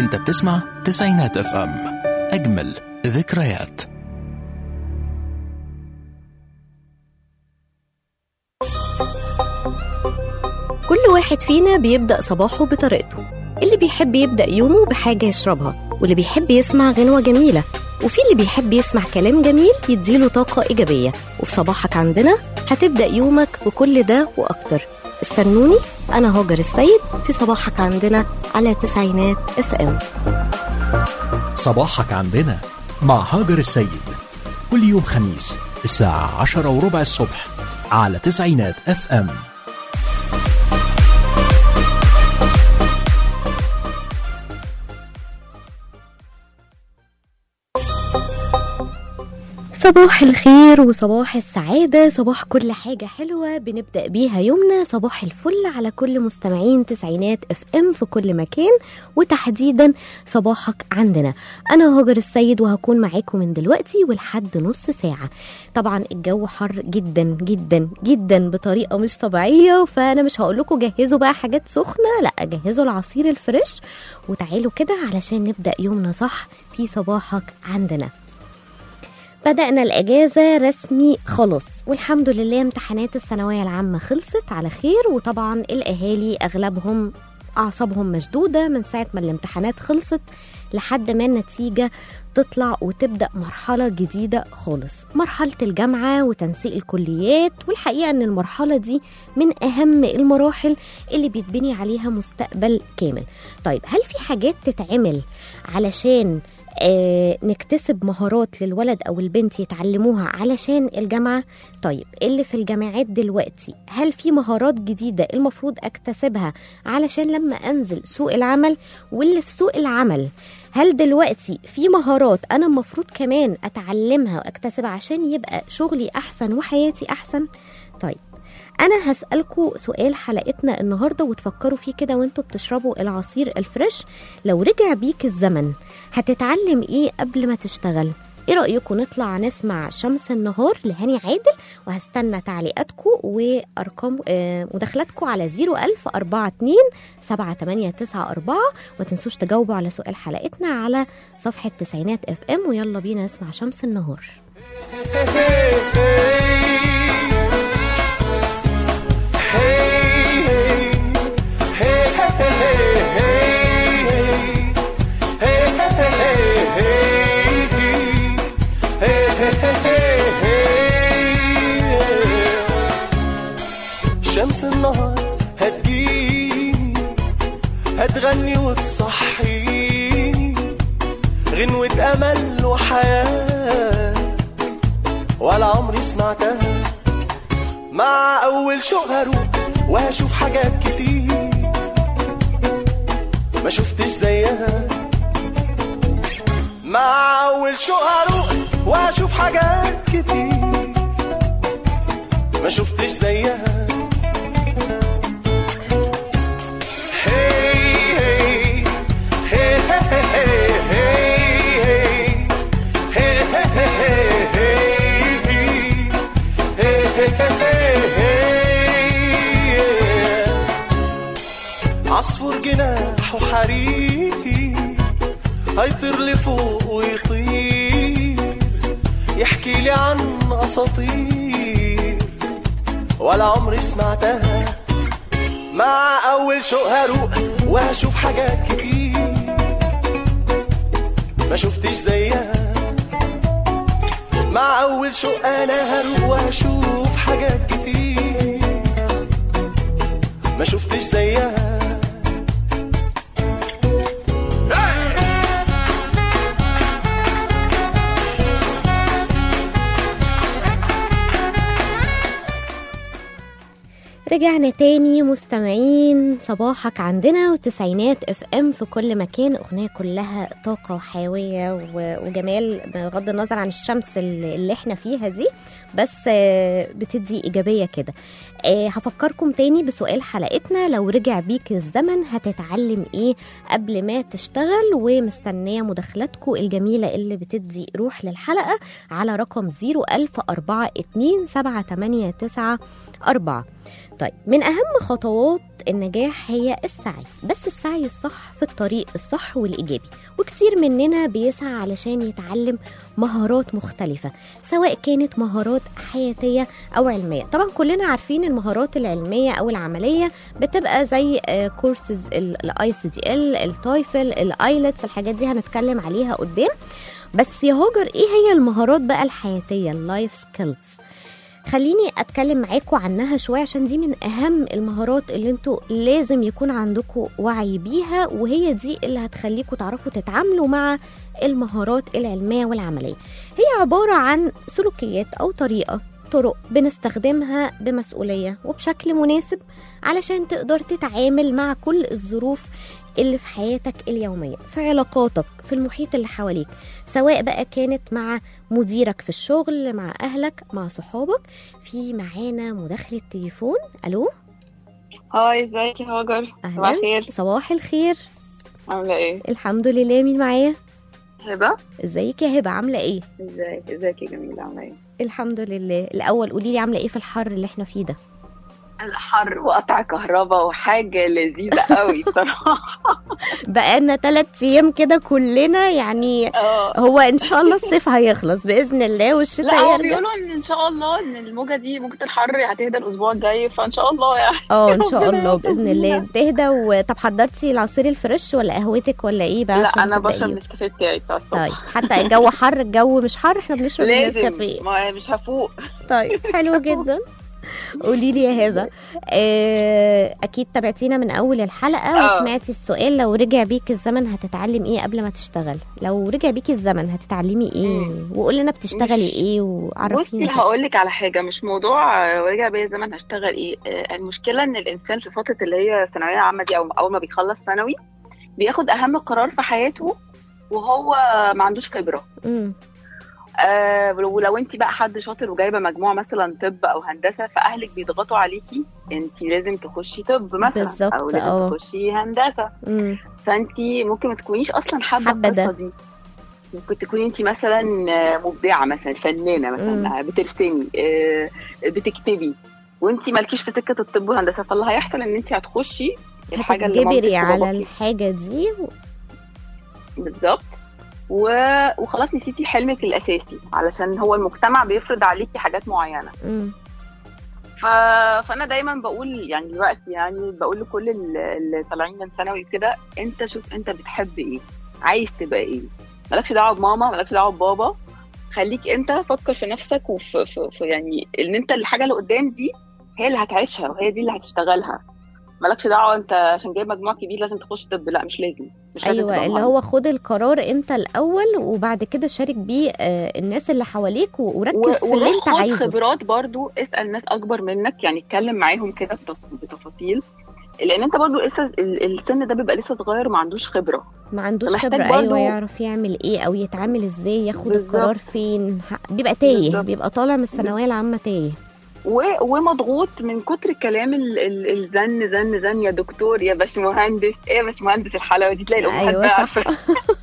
انت بتسمع تسعينات اف ام اجمل ذكريات كل واحد فينا بيبدأ صباحه بطريقته اللي بيحب يبدأ يومه بحاجة يشربها واللي بيحب يسمع غنوة جميلة وفي اللي بيحب يسمع كلام جميل يديله طاقة إيجابية وفي صباحك عندنا هتبدأ يومك بكل ده وأكتر استنوني أنا هاجر السيد في صباحك عندنا على تسعينات اف ام صباحك عندنا مع هاجر السيد كل يوم خميس الساعة عشرة وربع الصبح على تسعينات اف ام صباح الخير وصباح السعادة صباح كل حاجة حلوة بنبدأ بيها يومنا صباح الفل على كل مستمعين تسعينات اف ام في كل مكان وتحديدا صباحك عندنا أنا هاجر السيد وهكون معاكم من دلوقتي ولحد نص ساعة طبعا الجو حر جدا جدا جدا بطريقة مش طبيعية فأنا مش هقول لكم جهزوا بقى حاجات سخنة لا جهزوا العصير الفريش وتعالوا كده علشان نبدأ يومنا صح في صباحك عندنا بدأنا الأجازة رسمي خلاص والحمد لله امتحانات الثانوية العامة خلصت على خير وطبعا الأهالي أغلبهم أعصابهم مشدودة من ساعة ما الامتحانات خلصت لحد ما النتيجة تطلع وتبدأ مرحلة جديدة خالص مرحلة الجامعة وتنسيق الكليات والحقيقة أن المرحلة دي من أهم المراحل اللي بيتبني عليها مستقبل كامل طيب هل في حاجات تتعمل علشان آه نكتسب مهارات للولد او البنت يتعلموها علشان الجامعه طيب اللي في الجامعات دلوقتي هل في مهارات جديده المفروض اكتسبها علشان لما انزل سوق العمل واللي في سوق العمل هل دلوقتي في مهارات انا المفروض كمان اتعلمها واكتسبها عشان يبقى شغلي احسن وحياتي احسن طيب انا هسالكم سؤال حلقتنا النهارده وتفكروا فيه كده وانتوا بتشربوا العصير الفريش لو رجع بيك الزمن هتتعلم ايه قبل ما تشتغل ايه رايكم نطلع نسمع شمس النهار لهاني عادل وهستنى تعليقاتكم وارقام آه، مداخلاتكم على 01000 42 7894 ما تنسوش تجاوبوا على سؤال حلقتنا على صفحه تسعينات اف ام ويلا بينا نسمع شمس النهار شمس النهار هتجيني هتغني وتصحيني غنوة أمل وحياة ولا عمري سمعتها مع أول شوق هروح وهشوف حاجات كتير ما شفتش زيها مع أول شوق هروح وهشوف حاجات كتير ما شفتش زيها هي هي هي هي عصفور جناح وحرير هيطير لفوق ويطير يحكي لي عن اساطير ولا عمري سمعتها مع اول شوق هروح وهشوف حاجات كتير ما شفتش زيها مع اول شوق انا هروح وهشوف حاجات كتير ما شفتش زيها رجعنا تاني مستمعين صباحك عندنا وتسعينات اف ام في كل مكان اغنيه كلها طاقه وحيويه و- وجمال بغض النظر عن الشمس اللي اللي احنا فيها دي بس آه، بتدي ايجابيه كده آه، هفكركم تاني بسؤال حلقتنا لو رجع بيك الزمن هتتعلم ايه قبل ما تشتغل ومستنيه مداخلاتكم الجميله اللي بتدي روح للحلقه على رقم 01042 789 4 طيب من أهم خطوات النجاح هي السعي بس السعي الصح في الطريق الصح والإيجابي وكتير مننا بيسعى علشان يتعلم مهارات مختلفة سواء كانت مهارات حياتية أو علمية طبعا كلنا عارفين المهارات العلمية أو العملية بتبقى زي كورسز الاي سي دي ال التويفل الايلتس الحاجات دي هنتكلم عليها قدام بس يا هاجر ايه هي المهارات بقى الحياتية اللايف سكيلز خليني اتكلم معاكم عنها شويه عشان دي من اهم المهارات اللي انتوا لازم يكون عندكم وعي بيها وهي دي اللي هتخليكم تعرفوا تتعاملوا مع المهارات العلميه والعمليه هي عباره عن سلوكيات او طريقه طرق بنستخدمها بمسؤوليه وبشكل مناسب علشان تقدر تتعامل مع كل الظروف اللي في حياتك اليوميه في علاقاتك في المحيط اللي حواليك سواء بقى كانت مع مديرك في الشغل مع اهلك مع صحابك في معانا مداخله تليفون الو هاي ازيك يا هاجر صباح اهلا الخير صباح الخير عاملة ايه؟ الحمد لله مين معايا هبة ازيك يا هبه عامله ايه ازيك ازيك يا جميلة عاملة ايه؟ الحمد لله الاول قولي لي عامله ايه في الحر اللي احنا فيه ده الحر وقطع كهرباء وحاجة لذيذة قوي بصراحة بقالنا ثلاث ايام كده كلنا يعني اه هو ان شاء الله الصيف هيخلص باذن الله لا والشتاء هو يرجع بيقولوا ان ان شاء الله ان الموجة دي موجة الحر هتهدى الاسبوع الجاي فان شاء الله يعني اه ان شاء ربنا الله باذن الله يخلينا. تهدى و... طب حضرتي العصير الفريش ولا قهوتك ولا ايه بقى لا عشان انا تبدأي بشرب يوم؟ النسكافيه بتاعي بتاع الصبح طيب حتى الجو حر الجو مش حر احنا بنشرب لازم النسكافيه ما مش هفوق طيب حلو جدا قولي لي يا هبه آه، اكيد تابعتينا من اول الحلقه آه. وسمعتي السؤال لو رجع بيك الزمن هتتعلم ايه قبل ما تشتغل لو رجع بيك الزمن هتتعلمي ايه مم. وقولي لنا بتشتغلي مش- ايه بصي وعرفينا هقول لك على حاجه مش موضوع آه، ورجع بيا زمن هشتغل ايه آه، المشكله ان الانسان في فتره اللي هي ثانويه عامه دي او اول ما بيخلص ثانوي بياخد اهم قرار في حياته وهو ما عندوش خبره امم آه ولو انت بقى حد شاطر وجايبه مجموع مثلا طب او هندسه فاهلك بيضغطوا عليكي انت لازم تخشي طب مثلا بالظبط، او لازم اه. تخشي هندسه امم فانت ممكن ما تكونيش اصلا حابه حابة ده. القصه دي ممكن تكوني انت مثلا مبدعه مثلا فنانه مثلا بترسمي آه، بتكتبي وانت مالكيش في سكه الطب والهندسه فاللي هيحصل ان انت هتخشي الحاجه اللي هتجبري مامتك على وباباكي الحاجه دي و... بالظبط و... وخلاص نسيتي حلمك الاساسي علشان هو المجتمع بيفرض عليكي حاجات معينه مم. ف... فانا دايما بقول يعني دلوقتي يعني بقول لكل ال- اللي طالعين من ثانوي كده انت شوف انت بتحب ايه عايز تبقى ايه مالكش دعوه بماما مالكش دعوه ببابا خليك انت فكر في نفسك وفي في في يعني ان انت الحاجه اللي قدام دي هي اللي هتعيشها وهي دي اللي هتشتغلها مالكش دعوه انت عشان جايب مجموع كبير لازم تخش طب لا مش لازم مش لازم ايوه تبقى اللي مهندس. هو خد القرار انت الاول وبعد كده شارك بيه آه، الناس اللي حواليك و- وركز في اللي انت وخد عايزه خبرات برضو اسال ناس اكبر منك يعني اتكلم معاهم كده بتف- بتفاصيل لان انت برضو لسه ال- السن ده بيبقى لسه صغير وما عندوش خبره ما عندوش محتاج خبره برضو- ايوه يعرف يعمل ايه او يتعامل ازاي ياخد بالظبط. القرار فين ه- بيبقى تايه بالظبط. بيبقى طالع من الثانويه العامه تايه و- ومضغوط من كتر الكلام ال- ال- الزن زن زن يا دكتور يا باشمهندس ايه يا باشمهندس الحلاوه دي تلاقي الامهات أيوة بقى صح. عارفه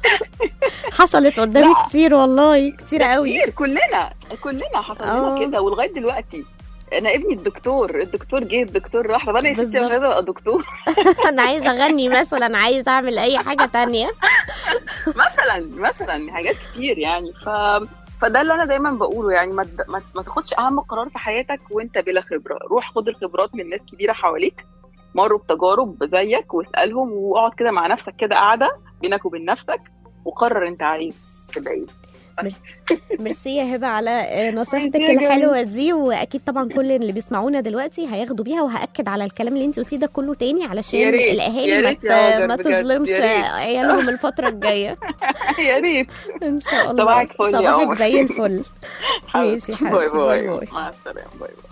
حصلت قدامي لا. كتير والله كتير قوي كتير كلنا كلنا حصل آه. لنا كده ولغايه دلوقتي انا ابني الدكتور الدكتور جه الدكتور راح طب انا يا ستي بالظبط. مش عايزه ابقى دكتور انا عايزه اغني مثلا عايزه اعمل اي حاجه تانية مثلا مثلا حاجات كتير يعني ف فده اللي انا دايما بقوله يعني ما, تد- ما, ما تاخدش اهم قرار في حياتك وانت بلا خبره روح خد الخبرات من ناس كبيره حواليك مروا بتجارب زيك واسالهم واقعد كده مع نفسك كده قاعده بينك وبين نفسك وقرر انت عايز تبقى ايه ميرسي يا هبه على آه، نصيحتك ميرسي يا الحلوه دي واكيد طبعا كل اللي بيسمعونا دلوقتي هياخدوا بيها وهاكد على الكلام اللي انت قلتيه ده كله تاني علشان يا ريت، الاهالي يا ما ريت ت- يا هاجر ما بجد، تظلمش يا ريت. عيالهم الفتره الجايه يا ريت ان شاء الله صباحك فل يا صباحك عمر. زي الفل ماشي حبيبتي. يا باي حبيبتي، باي باي باي. مع السلامه باي باي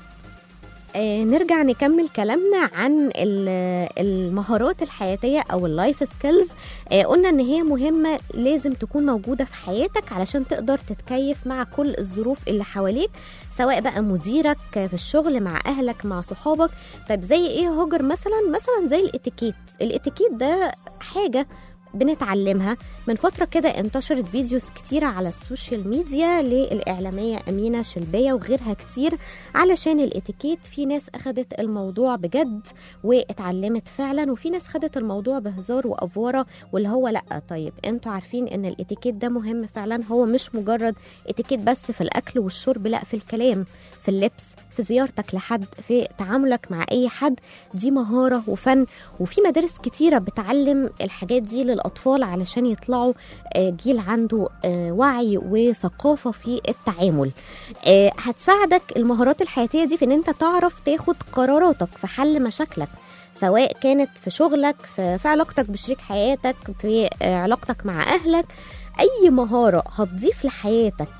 آه، نرجع نكمل كلامنا عن ال- المهارات الحياتية أو اللايف سكيلز قلنا إن هي مهمة لازم تكون موجودة في حياتك علشان تقدر تتكيف مع كل الظروف اللي حواليك سواء بقى مديرك في الشغل مع أهلك مع صحابك طيب زي إيه يا هاجر مثلا مثلا زي الاتيكيت الاتيكيت ده حاجة بنتعلمها من فترة كده انتشرت فيديوز كتيرة على السوشيال ميديا للإعلامية أمينة شلبية وغيرها كتير علشان الاتيكيت في ناس أخدت الموضوع بجد واتعلمت فعلا وفي ناس خدت الموضوع بهزار وأفورة واللي هو لأ طيب انتوا عارفين ان الاتيكيت ده مهم فعلا هو مش مجرد اتيكيت بس في الأكل والشرب لأ في الكلام في اللبس في زيارتك لحد في تعاملك مع أي حد دي مهارة وفن وفي مدارس كتيرة بتعلم الحاجات دي للأطفال علشان يطلعوا آه، جيل عنده آه، وعي وثقافة في التعامل آه، هتساعدك المهارات الحياتية دي في ان انت تعرف تاخد قراراتك في حل مشاكلك سواء كانت في شغلك في, في علاقتك بشريك حياتك في آه، علاقتك مع أهلك أي مهارة هتضيف لحياتك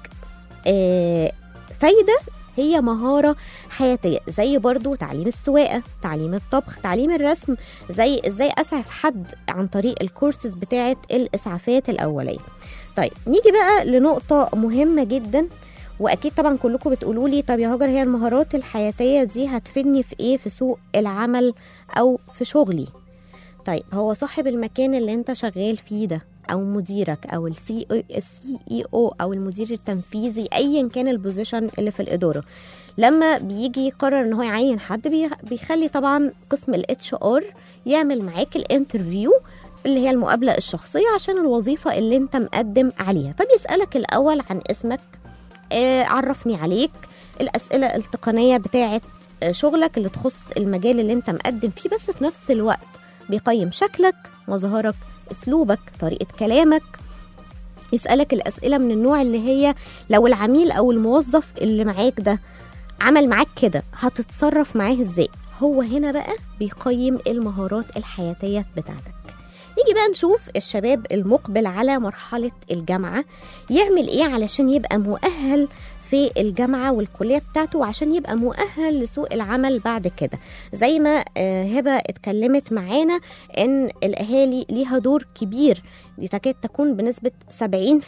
آه، فايدة هي مهارة حياتية زي برضو تعليم السواقة تعليم الطبخ تعليم الرسم زي ازاي اسعف حد عن طريق الكورسز بتاعة الاسعافات الاولية طيب نيجي بقى لنقطة مهمة جدا واكيد طبعا كلكم بتقولوا لي طب يا هاجر هي المهارات الحياتية دي هتفيدني في ايه في سوق العمل او في شغلي طيب هو صاحب المكان اللي انت شغال فيه ده او مديرك او السي السي اي او او المدير التنفيذي ايا كان البوزيشن اللي في الاداره لما بيجي يقرر ان هو يعين حد بي- بيخلي طبعا قسم الاتش ار يعمل معاك الانترفيو اللي هي المقابله الشخصيه عشان الوظيفه اللي انت مقدم عليها فبيسالك الاول عن اسمك آه عرفني عليك الاسئله التقنيه بتاعه آه، شغلك اللي تخص المجال اللي انت مقدم فيه بس في نفس الوقت بيقيم شكلك مظهرك اسلوبك طريقه كلامك يسالك الاسئله من النوع اللي هي لو العميل او الموظف اللي معاك ده عمل معاك كده هتتصرف معاه ازاي هو هنا بقى بيقيم المهارات الحياتيه بتاعتك نيجي بقى نشوف الشباب المقبل على مرحله الجامعه يعمل ايه علشان يبقى مؤهل في الجامعة والكلية بتاعته وعشان يبقى مؤهل لسوق العمل بعد كده زي ما آه، هبة اتكلمت معانا ان الأهالي ليها دور كبير تكاد تكون بنسبة 70%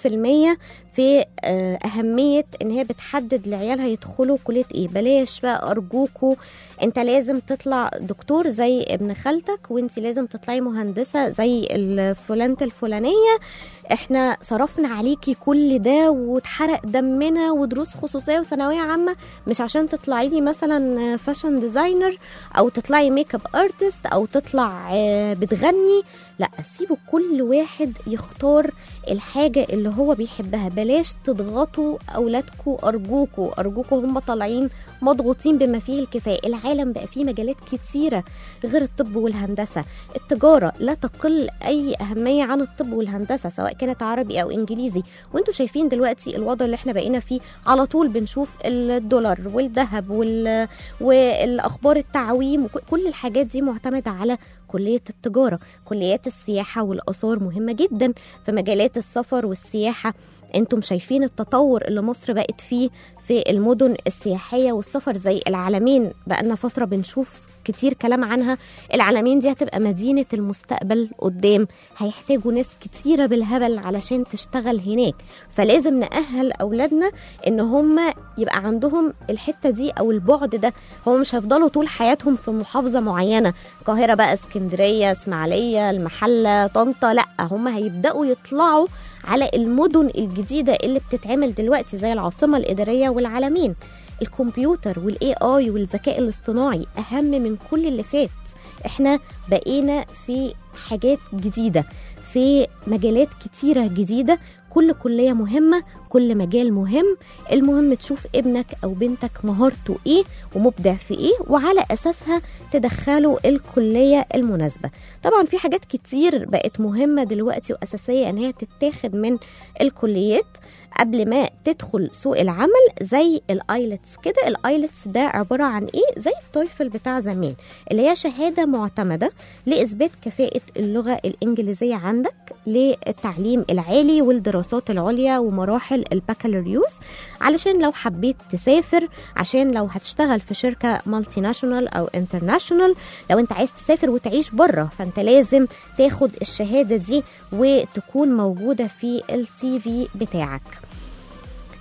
في آه، أهمية إن هي بتحدد لعيالها يدخلوا كلية إيه بلاش بقى أرجوكوا أنت لازم تطلع دكتور زي ابن خالتك وأنت لازم تطلعي مهندسة زي الفلانة الفلانية احنا صرفنا عليكي كل ده واتحرق دمنا ودروس خصوصيه وثانويه عامه مش عشان تطلعي لي مثلا فاشن ديزاينر او تطلعي ميك اب ارتست او تطلع آه، بتغني لا سيبوا كل واحد يختار الحاجه اللي هو بيحبها بلاش تضغطوا اولادكم ارجوكوا ارجوكوا هم طالعين مضغوطين بما فيه الكفايه العالم بقى فيه مجالات كتيره غير الطب والهندسه التجاره لا تقل اي اهميه عن الطب والهندسه سواء كانت عربي او انجليزي وانتوا شايفين دلوقتي الوضع اللي احنا بقينا فيه على طول بنشوف الدولار والذهب وال... والاخبار التعويم وكل كل الحاجات دي معتمده على كليه التجاره كليات السياحه والاثار مهمه جدا في مجالات السفر والسياحه انتم شايفين التطور اللي مصر بقت فيه في المدن السياحيه والسفر زي العالمين بقالنا فتره بنشوف كتير كلام عنها العالمين دي هتبقى مدينة المستقبل قدام هيحتاجوا ناس كتيرة بالهبل علشان تشتغل هناك فلازم نأهل أولادنا إن هم يبقى عندهم الحتة دي أو البعد ده هم مش هيفضلوا طول حياتهم في محافظة معينة القاهرة بقى اسكندرية اسماعيلية المحلة طنطا لأ هم هيبدأوا يطلعوا على المدن الجديدة اللي بتتعمل دلوقتي زي العاصمة الإدارية والعالمين الكمبيوتر والاي اي والذكاء الاصطناعي اهم من كل اللي فات احنا بقينا في حاجات جديده في مجالات كتيره جديده كل كليه مهمه كل مجال مهم المهم تشوف ابنك او بنتك مهارته ايه ومبدع في ايه وعلى اساسها تدخله الكليه المناسبه طبعا في حاجات كتير بقت مهمه دلوقتي واساسيه ان هي تتاخد من الكليات قبل ما تدخل سوق العمل زي الايلتس كده الايلتس ده عباره عن ايه زي التويفل بتاع زمان اللي هي شهاده معتمده لاثبات كفاءه اللغه الانجليزيه عندك للتعليم العالي والدراسات العليا ومراحل البكالوريوس علشان لو حبيت تسافر عشان لو هتشتغل في شركه مالتي ناشونال او انترناشونال لو انت عايز تسافر وتعيش بره فانت لازم تاخد الشهاده دي وتكون موجوده في السي في بتاعك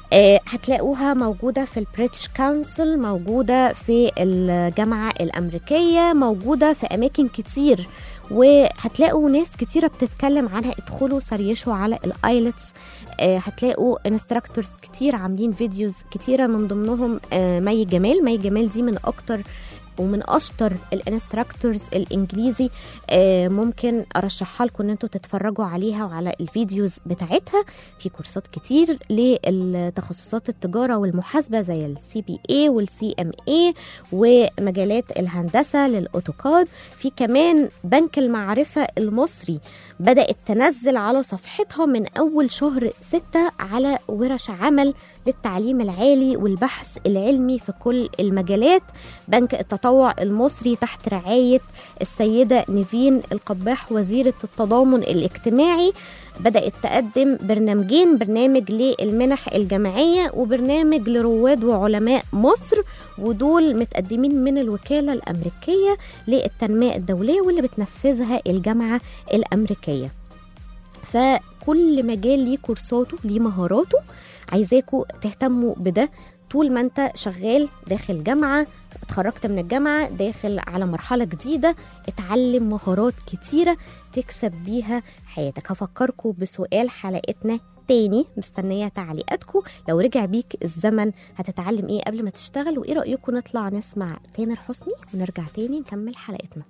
آه، هتلاقوها موجودة في البريتش كونسل موجودة في الجامعة الأمريكية موجودة في أماكن كتير وهتلاقوا ناس كتيرة بتتكلم عنها ادخلوا سريشوا على الايلتس هتلاقوا انستراكتورز كتير عاملين فيديوز كتيرة من ضمنهم آه، مي جمال مي جمال دي من اكتر ومن اشطر الانستراكتورز الانجليزي آه، ممكن ارشحها لكم ان انتوا تتفرجوا عليها وعلى الفيديوز بتاعتها في كورسات كتير للتخصصات التجاره والمحاسبه زي السي بي اي والسي ام اي ومجالات الهندسه للاوتوكاد في كمان بنك المعرفه المصري بدات تنزل على صفحتها من اول شهر ستة على ورش عمل للتعليم العالي والبحث العلمي في كل المجالات بنك التطوع المصري تحت رعاية السيدة نيفين القباح وزيرة التضامن الاجتماعي بدأت تقدم برنامجين برنامج للمنح الجامعية وبرنامج لرواد وعلماء مصر ودول متقدمين من الوكالة الأمريكية للتنمية الدولية واللي بتنفذها الجامعة الأمريكية فكل مجال ليه كورساته ليه مهاراته عايزاكوا تهتموا بده طول ما انت شغال داخل جامعة اتخرجت من الجامعة داخل على مرحلة جديدة اتعلم مهارات كتيرة تكسب بيها حياتك هفكركم بسؤال حلقتنا تاني مستنية تعليقاتكم لو رجع بيك الزمن هتتعلم ايه قبل ما تشتغل وايه رأيكم نطلع نسمع تامر حسني ونرجع تاني نكمل حلقتنا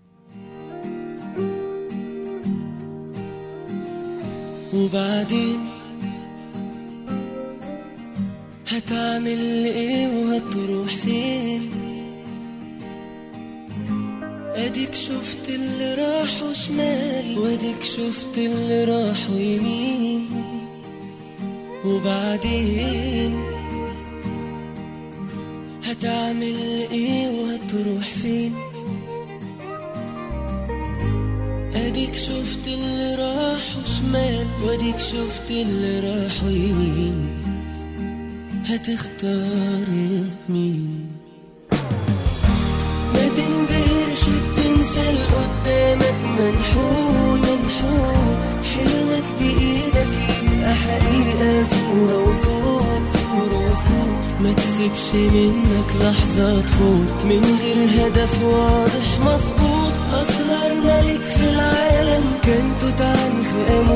وبعدين هتعمل ايه وهتروح فين اديك شفت اللي راحوا شمال واديك شفت اللي راحوا يمين وبعدين هتعمل ايه وهتروح فين اديك شفت اللي راحوا شمال واديك شفت اللي راحوا يمين هتختار مين ما تنبهرش بتنسى اللي قدامك منحول منحول حلمك بإيدك يبقى حقيقة صورة وصوت صورة وصوت ما تسيبش منك لحظة تفوت من غير هدف واضح مظبوط أصغر ملك في العالم كان توت عنخ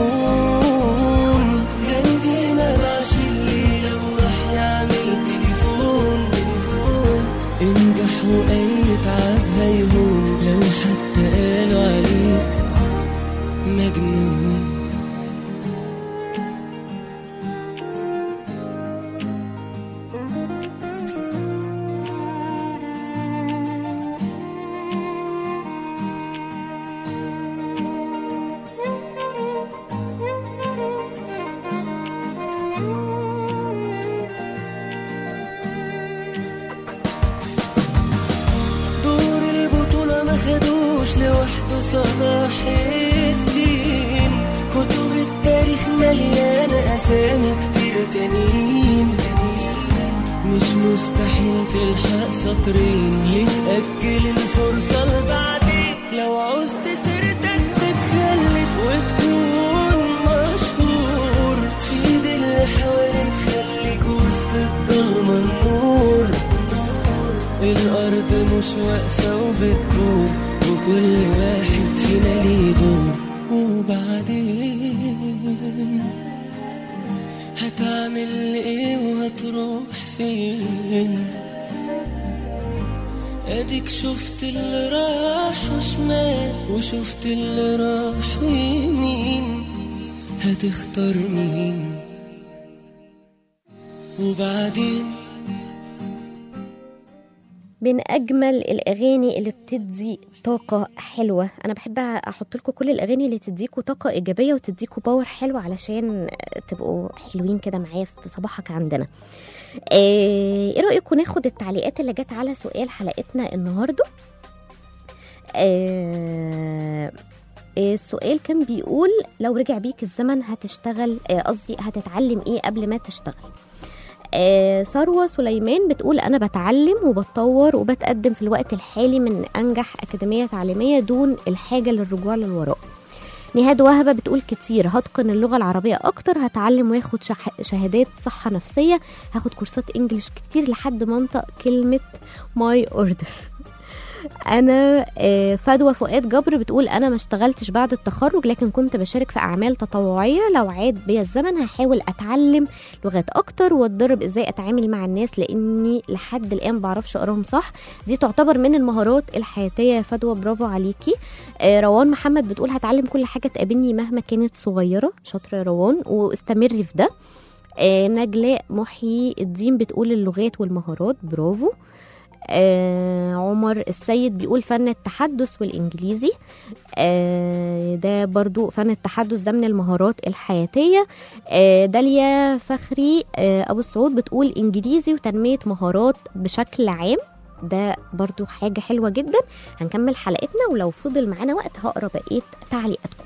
آمون غاندي ما باعش الليلة وراح يعمل تليفون تليفون انجح وأي تعب هيهون لو حتى قالوا عليك مجنون دور البطولة ما خدوش لوحده صلاح الدين كتب التاريخ مليانة أسامي كتير تانيين مش مستحيل تلحق سطرين ليه تأجل الفرصة لبعدين لو عوزت سيرتك تتخلد وتكون مشهور في ايد اللي حواليك خليك وسط الضلمة النور الأرض مش واقفة وبتدور وكل واحد فينا ليه دور وبعدين هتعمل ايه وهتروح فين اديك شفت اللي راح شمال وشفت اللي راح يمين هتختار مين وبعدين من اجمل الاغاني اللي بتدي طاقه حلوه انا بحب احط لكم كل الاغاني اللي تديكوا طاقه ايجابيه وتديكوا باور حلو علشان تبقوا حلوين كده معايا في صباحك عندنا ايه رايكم ناخد التعليقات اللي جت على سؤال حلقتنا النهارده آه السؤال كان بيقول لو رجع بيك الزمن هتشتغل آه، قصدي هتتعلم ايه قبل ما تشتغل آه، ثروة سليمان بتقول أنا بتعلم وبتطور وبتقدم في الوقت الحالي من أنجح أكاديمية تعليمية دون الحاجة للرجوع للوراء نهاد وهبه بتقول كتير هتقن اللغه العربيه اكتر هتعلم واخد شح- شهادات صحه نفسيه هاخد كورسات انجليش كتير لحد ما انطق كلمه ماي اوردر انا آه، فدوى فؤاد جبر بتقول انا ما اشتغلتش بعد التخرج لكن كنت بشارك في اعمال تطوعيه لو عاد بيا الزمن هحاول اتعلم لغات اكتر واتدرب ازاي اتعامل مع الناس لاني لحد الان بعرفش اقراهم صح دي تعتبر من المهارات الحياتيه يا فدوى برافو عليكي آه، روان محمد بتقول هتعلم كل حاجه تقابلني مهما كانت صغيره شاطره يا روان واستمري في ده آه، نجلاء محيي الدين بتقول اللغات والمهارات برافو آه عمر السيد بيقول فن التحدث والإنجليزي آه ده برضو فن التحدث ده من المهارات الحياتية آه داليا فخري آه أبو السعود بتقول إنجليزي وتنمية مهارات بشكل عام ده برضو حاجة حلوة جدا هنكمل حلقتنا ولو فضل معانا وقت هقرا بقية تعليقاتكم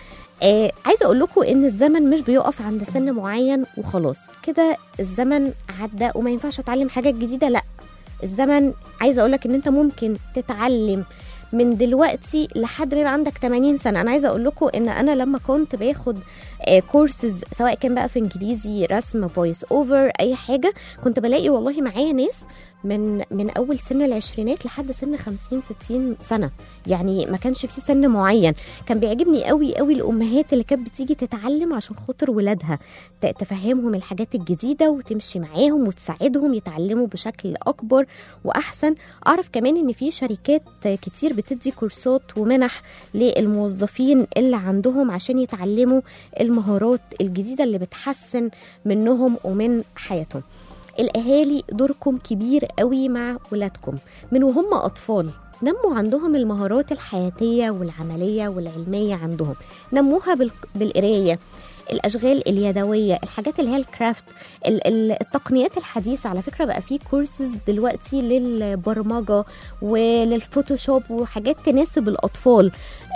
آه عايزه اقول لكم ان الزمن مش بيقف عند سن معين وخلاص كده الزمن عدى وما ينفعش اتعلم حاجات جديده لا الزمن عايزه اقول لك ان انت ممكن تتعلم من دلوقتي لحد ما يبقى عندك 80 سنه انا عايزه اقول لكم ان انا لما كنت باخد كورسز سواء كان بقى في انجليزي رسم فويس اوفر اي حاجه كنت بلاقي والله معايا ناس من من اول سن العشرينات لحد سن 50 60 سنه يعني ما كانش في سن معين كان بيعجبني قوي قوي الامهات اللي كانت بتيجي تتعلم عشان خاطر ولادها ت- تفهمهم الحاجات الجديده وتمشي معاهم وتساعدهم يتعلموا بشكل اكبر واحسن اعرف كمان ان في شركات كتير بتدي كورسات ومنح للموظفين اللي عندهم عشان يتعلموا المهارات الجديده اللي بتحسن منهم ومن حياتهم الاهالي دوركم كبير قوي مع ولادكم من وهم اطفال نموا عندهم المهارات الحياتيه والعمليه والعلميه عندهم نموها بال- بالقرايه الاشغال اليدويه الحاجات اللي هي الكرافت ال- ال- التقنيات الحديثه على فكره بقى في كورسز دلوقتي للبرمجه وللفوتوشوب وحاجات تناسب الاطفال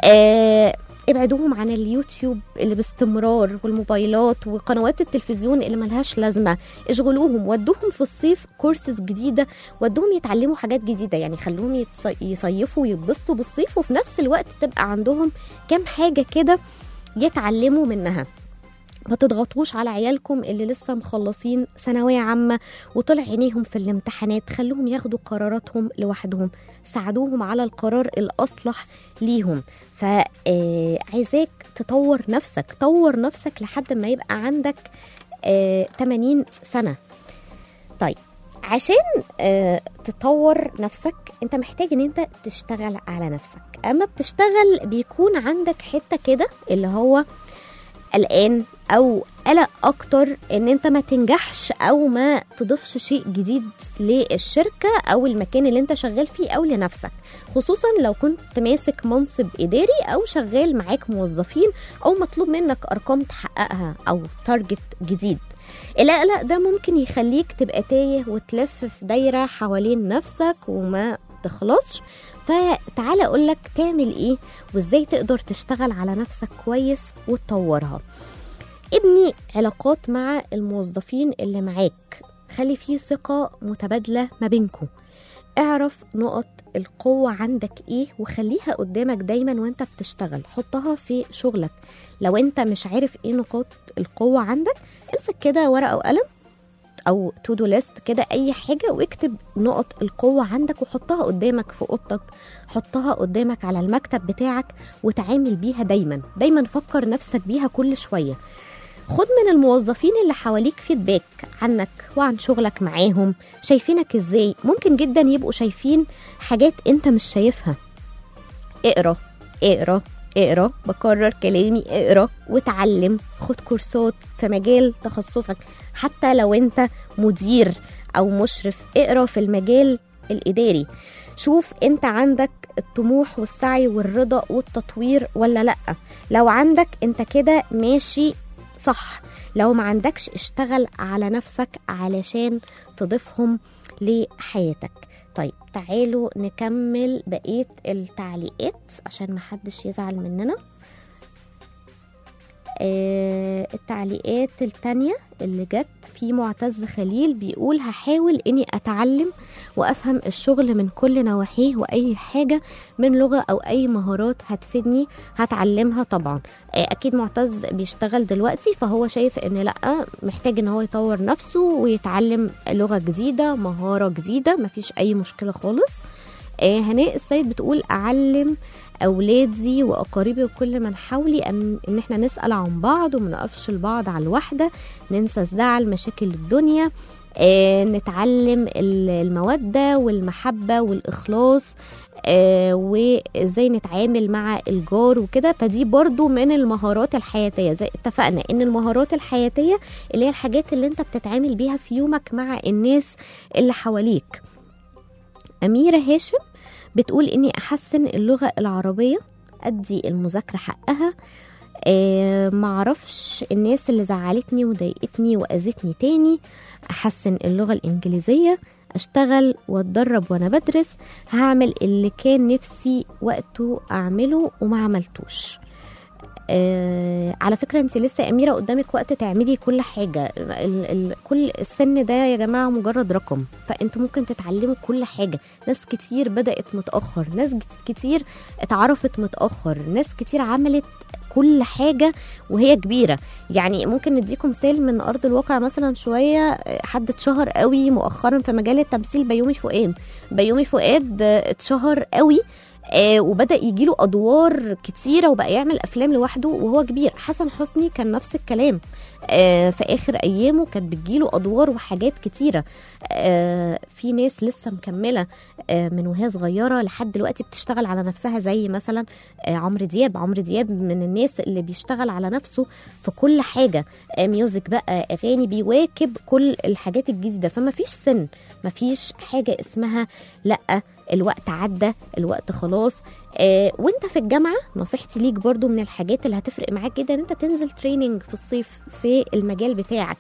آه ابعدوهم عن اليوتيوب اللي باستمرار والموبايلات وقنوات التلفزيون اللي ملهاش لازمه اشغلوهم ودوهم في الصيف كورسز جديده ودوهم يتعلموا حاجات جديده يعني خلوهم يتص- يصيفوا ويتبسطوا بالصيف وفي نفس الوقت تبقى عندهم كام حاجه كده يتعلموا منها ما تضغطوش على عيالكم اللي لسه مخلصين ثانوية عامة وطلع عينيهم في الامتحانات خلوهم ياخدوا قراراتهم لوحدهم ساعدوهم على القرار الأصلح ليهم فعايزاك تطور نفسك طور نفسك لحد ما يبقى عندك آه 80 سنة طيب عشان آه تطور نفسك انت محتاج ان انت تشتغل على نفسك اما بتشتغل بيكون عندك حتة كده اللي هو قلقان او قلق اكتر ان انت ما تنجحش او ما تضيفش شيء جديد للشركه او المكان اللي انت شغال فيه او لنفسك خصوصا لو كنت ماسك منصب اداري او شغال معاك موظفين او مطلوب منك ارقام تحققها او تارجت جديد القلق ده ممكن يخليك تبقى تايه وتلف في دايره حوالين نفسك وما تخلصش فتعالى اقولك تعمل ايه وازاي تقدر تشتغل على نفسك كويس وتطورها ابني علاقات مع الموظفين اللي معاك خلي فيه ثقة متبادلة ما بينكم اعرف نقط القوة عندك ايه وخليها قدامك دايما وانت بتشتغل حطها في شغلك لو انت مش عارف ايه نقاط القوة عندك امسك كده ورقة وقلم او تو دو ليست كده اي حاجه واكتب نقط القوه عندك وحطها قدامك في اوضتك حطها قدامك على المكتب بتاعك وتعامل بيها دايما دايما فكر نفسك بيها كل شويه خد من الموظفين اللي حواليك فيدباك عنك وعن شغلك معاهم شايفينك ازاي ممكن جدا يبقوا شايفين حاجات انت مش شايفها اقرا اقرا اقرا بكرر كلامي اقرا وتعلم خد كورسات في مجال تخصصك حتى لو انت مدير او مشرف اقرا في المجال الاداري شوف انت عندك الطموح والسعي والرضا والتطوير ولا لا لو عندك انت كده ماشي صح لو ما عندكش اشتغل على نفسك علشان تضيفهم لحياتك طيب تعالوا نكمل بقية التعليقات عشان محدش يزعل مننا آه التعليقات التانية اللي جت في معتز خليل بيقول هحاول اني اتعلم وافهم الشغل من كل نواحيه واي حاجة من لغة او اي مهارات هتفيدني هتعلمها طبعا آه اكيد معتز بيشتغل دلوقتي فهو شايف ان لا محتاج ان هو يطور نفسه ويتعلم لغة جديدة مهارة جديدة مفيش اي مشكلة خالص آه هناء السيد بتقول اعلم اولادي واقاربي وكل من حولي ان ان احنا نسال عن بعض وما نقفش البعض على الواحده ننسى الزعل مشاكل الدنيا آه نتعلم ال- الموده والمحبه والاخلاص آه وازاي نتعامل مع الجار وكده فدي برضو من المهارات الحياتيه زي اتفقنا ان المهارات الحياتيه اللي هي الحاجات اللي انت بتتعامل بيها في يومك مع الناس اللي حواليك أميرة هاشم بتقول إني أحسن اللغة العربية أدي المذاكرة حقها آه معرفش الناس اللي زعلتني وضايقتني وأذتني تاني أحسن اللغة الإنجليزية أشتغل وأتدرب وأنا بدرس هعمل اللي كان نفسي وقته أعمله وما عملتوش آه على فكرة انت لسه يا أميرة قدامك وقت تعملي كل حاجة ال ال كل السن ده يا جماعة مجرد رقم فانتوا ممكن تتعلموا كل حاجة ناس كتير بدأت متأخر ناس جت- كتير اتعرفت متأخر ناس كتير عملت كل حاجة وهي كبيرة يعني ممكن نديكم مثال من أرض الواقع مثلا شوية آه، حد اتشهر قوي مؤخرا في مجال التمثيل بيومي فؤاد بيومي فؤاد آه، اتشهر قوي آه وبدا يجيله ادوار كتيره وبقى يعمل افلام لوحده وهو كبير حسن حسني كان نفس الكلام آه في اخر ايامه كانت بتجيله ادوار وحاجات كتيره آه في ناس لسه مكمله آه من وهي صغيره لحد دلوقتي بتشتغل على نفسها زي مثلا آه عمرو دياب عمرو دياب من الناس اللي بيشتغل على نفسه في كل حاجه آه ميوزك بقى اغاني بيواكب كل الحاجات الجديده فما فيش سن ما فيش حاجه اسمها لا الوقت عدى الوقت خلاص آه وانت في الجامعه نصيحتي ليك برضو من الحاجات اللي هتفرق معاك جدا ان انت تنزل تريننج في الصيف في المجال بتاعك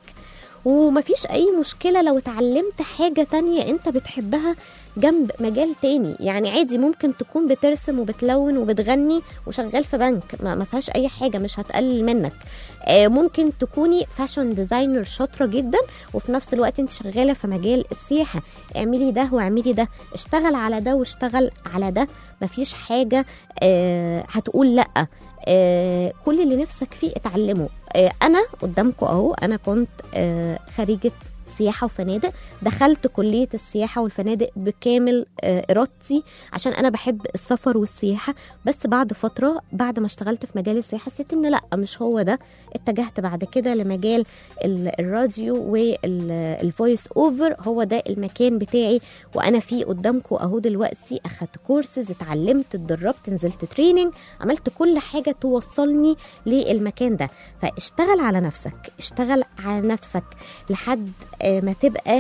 ومفيش اي مشكله لو اتعلمت حاجه تانية انت بتحبها جنب مجال تاني يعني عادي ممكن تكون بترسم وبتلون وبتغني وشغال في بنك ما ما فيهاش اي حاجه مش هتقلل منك آه، ممكن تكوني فاشن ديزاينر شاطره جدا وفي نفس الوقت انت شغاله في مجال السياحه اعملي ده واعملي ده اشتغل على ده واشتغل على ده مفيش حاجه آه، هتقول لا آه، كل اللي نفسك فيه اتعلمه آه، انا قدامكم اهو انا كنت آه، خريجه سياحة وفنادق دخلت كلية السياحة والفنادق بكامل آه، إرادتي عشان أنا بحب السفر والسياحة بس بعد فترة بعد ما اشتغلت في مجال السياحة حسيت إن لأ مش هو ده اتجهت بعد كده لمجال ال- الراديو والفويس أوفر هو ده المكان بتاعي وأنا فيه قدامكم أهو دلوقتي أخدت كورسز اتعلمت اتدربت نزلت تريننج عملت كل حاجة توصلني للمكان ده فاشتغل على نفسك اشتغل على نفسك لحد آه، ما تبقى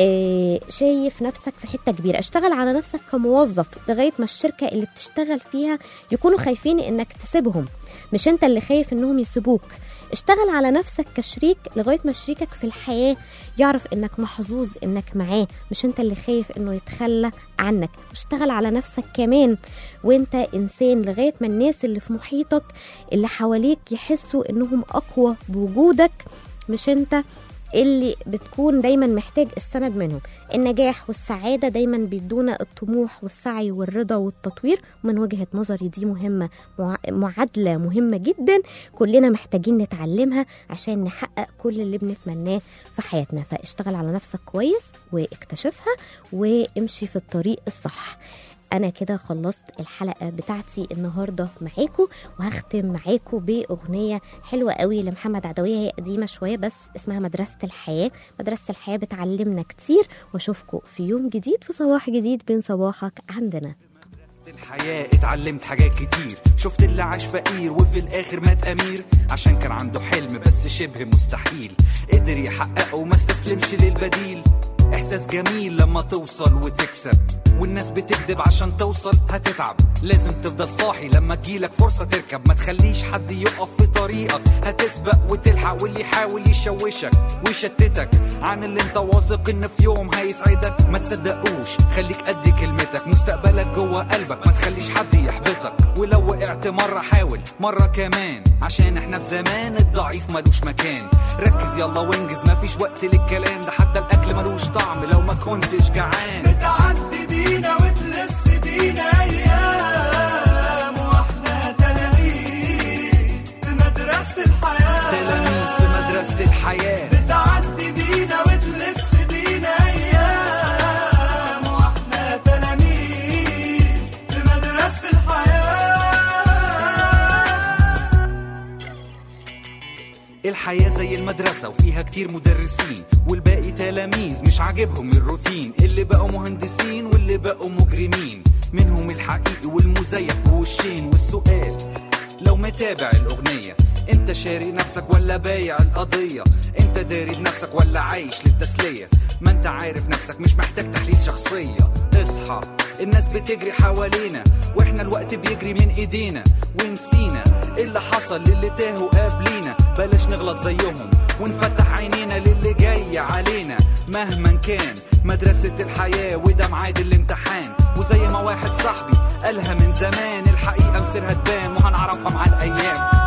آه، شايف نفسك في حته كبيره اشتغل على نفسك كموظف لغايه ما الشركه اللي بتشتغل فيها يكونوا خايفين انك تسيبهم مش انت اللي خايف انهم يسيبوك اشتغل على نفسك كشريك لغايه ما شريكك في الحياه يعرف انك محظوظ انك معاه مش انت اللي خايف انه يتخلى عنك اشتغل على نفسك كمان وانت انسان لغايه ما الناس اللي في محيطك اللي حواليك يحسوا انهم اقوى بوجودك مش انت اللي بتكون دايما محتاج السند منهم النجاح والسعادة دايما بيدونا الطموح والسعي والرضا والتطوير ومن وجهة نظري دي مهمة مع- معادلة مهمة جدا كلنا محتاجين نتعلمها عشان نحقق كل اللي بنتمناه في حياتنا فاشتغل على نفسك كويس واكتشفها وامشي في الطريق الصح انا كده خلصت الحلقه بتاعتي النهارده معاكم وهختم معاكم باغنيه حلوه قوي لمحمد عدويه هي قديمه شويه بس اسمها مدرسه الحياه مدرسه الحياه بتعلمنا كتير واشوفكم في يوم جديد في صباح جديد بين صباحك عندنا الحياة اتعلمت حاجات كتير شفت اللي عاش فقير وفي الاخر مات امير عشان كان عنده حلم بس شبه مستحيل قدر يحققه وما استسلمش للبديل احساس جميل لما توصل وتكسب والناس بتكذب عشان توصل هتتعب لازم تفضل صاحي لما تجيلك فرصة تركب ما تخليش حد يقف في طريقك هتسبق وتلحق واللي يحاول يشوشك ويشتتك عن اللي انت واثق ان في يوم هيسعدك ما تصدقوش خليك قد كلمتك مستقبلك جوه قلبك ما تخليش حد يحبطك ولو وقعت وقعت مرة حاول مرة كمان عشان احنا في زمان الضعيف ملوش مكان ركز يلا وانجز مفيش وقت للكلام ده حتى الاكل ملوش طعم لو ما كنتش جعان بتعدي بينا وتلف بينا ايام واحنا تلاميذ في مدرسة الحياة تلاميذ في مدرسة الحياة بتعدي بينا وتلف بينا ايام واحنا تلاميذ في مدرسة الحياة الحياة زي المدرسة وفيها كتير مدرسين والباقي تلاميذ مش عاجبهم الروتين اللي بقوا مهندسين واللي بقوا مجرمين منهم الحقيقي والمزيف بوشين والسؤال لو متابع الأغنية انت شاري نفسك ولا بايع القضية انت داري بنفسك ولا عايش للتسلية ما انت عارف نفسك مش محتاج تحليل شخصية اصحى الناس بتجري حوالينا واحنا الوقت بيجري من ايدينا ونسينا اللي حصل للي تاهوا قبلينا بلاش نغلط زيهم ونفتح عينينا للي جاي علينا مهما كان مدرسة الحياة وده ميعاد الامتحان وزي ما واحد صاحبي قالها من زمان الحقيقة مصيرها تبان وهنعرفها مع الأيام